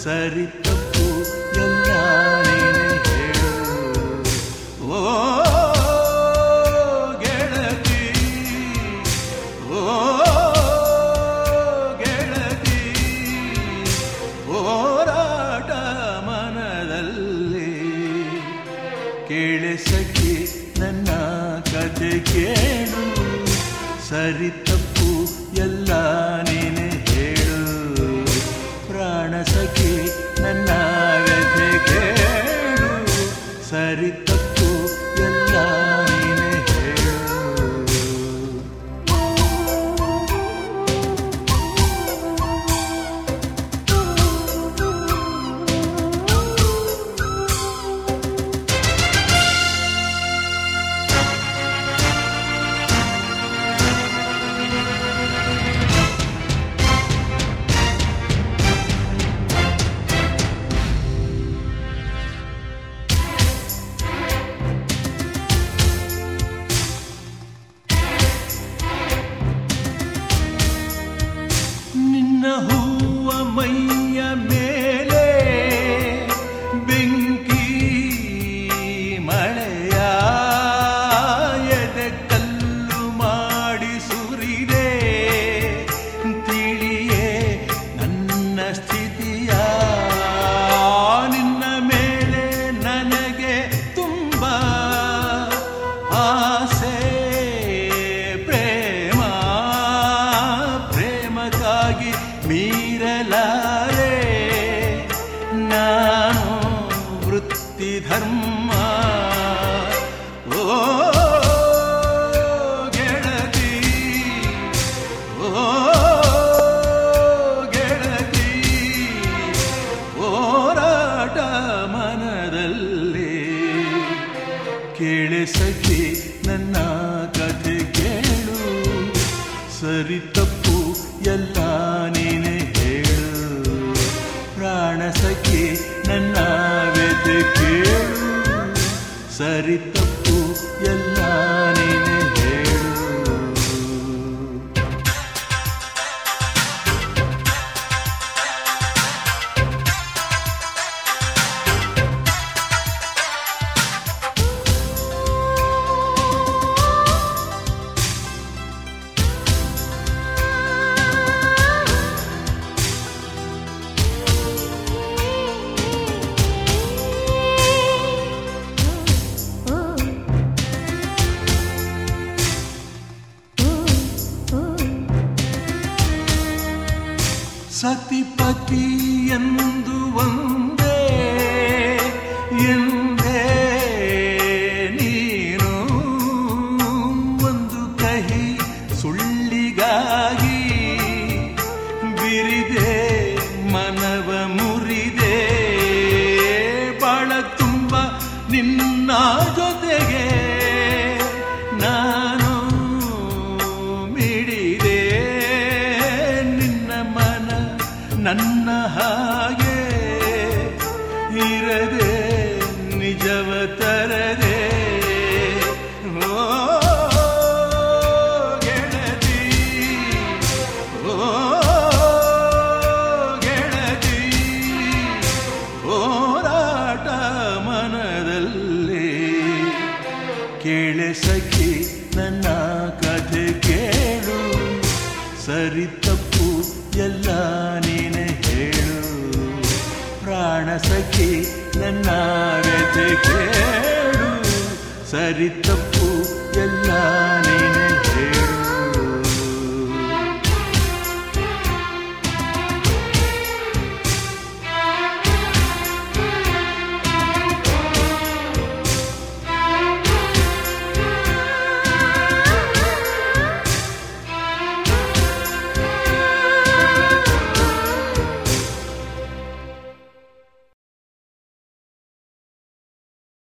ಸರಿ ತಪ್ಪು ಎಲ್ಲ ನೀನೇ ಹೇಳು ಓ ಗೆಳತಿ ಓ ಗೆಳತಿ ಹೋರಾಟ ಮನದಲ್ಲಿ ಕೇಳಿಸಕ್ಕೆ ನನ್ನ ಕತೆ ಕೇಳು ಸರಿ ತಪ್ಪು ಎಲ್ಲ ನೀನೆ ಹೇಳು ಪ್ರಾಣ ಸಖಿ ನನ್ನ ವ್ಯಥೆ ಕೇಳು ಸರಿ ತಪ್ಪು ಎಲ್ಲ ನೀನೆ ಹೇಳು ನಿನ್ನ ಹೂವ ಮೈಯ ಮೇಲೆ ಬೆಂಕಿ ಮಳೆಯ ಎದೆ ಕಲ್ಲು ಮಾಡಿ ಸುರಿದೆ ತಿಳಿಯೇ ನನ್ನ ಸ್ಥಿತಿಯ ನಿನ್ನ ಮೇಲೆ ನನಗೆ ತುಂಬ ಆಸೆ ಪ್ರೇಮ ಪ್ರೇಮಕ್ಕಾಗಿ ಮೀರಲಾರೆ ನಾನು ವೃತ್ತಿ ಧರ್ಮ ಓ ಗೆಳತಿ ಓ ಗೆಳತಿ ಹೋರಾಟ ಮನದಲ್ಲಿ ಕೇಳಿಸಕ್ಕೆ ನನ್ನ ಕಥೆ ಕೇಳು ಸರಿ ತಪ್ಪು ಎಲ್ಲ ನೀನೆ ಹೇಳು ಪ್ರಾಣ ಸಖಿ ನನ್ನ ವ್ಯಥೆ ಕೇಳು ಸರಿ ತಪ್ಪು ಎಲ್ಲ ನೀನೆ ಹೇಳು ಸತಿಪತಿ ಎಂದು ಒಂದೇ ಎಂದೇ ನೀನು ಒಂದು ಕಹಿ ಸುಳ್ಳಿಗಾಗಿ ಬಿರಿದೆ ಮನವ ಮುರಿದೆ ಬಾಳ ತುಂಬ ನಿನ್ನ ಜೊತೆಗೆ ನಾನು ಮಿಡಿದೆ ನಿನ್ನ ಮನ ನನ್ನ ಹಾಗೆ ಇರದೆ ನಿಜವ ತರದೆ ಓ ಗೆಳತಿ ಓ ಗೆಳತಿ ಹೋರಾಟ ಮನದಲ್ಲಿ ಕೇಳೆ ಸಖಿ ನನ್ನ ಕಥೆ ಕೇಳು ಸರಿ ತಪ್ಪು ಎಲ್ಲ ನೀನೆ ಹೇಳು ಪ್ರಾಣ ಸಖಿ ನನ್ನ ವ್ಯಥೆ ಕೇಳು ಸರಿ ತಪ್ಪು ಎಲ್ಲ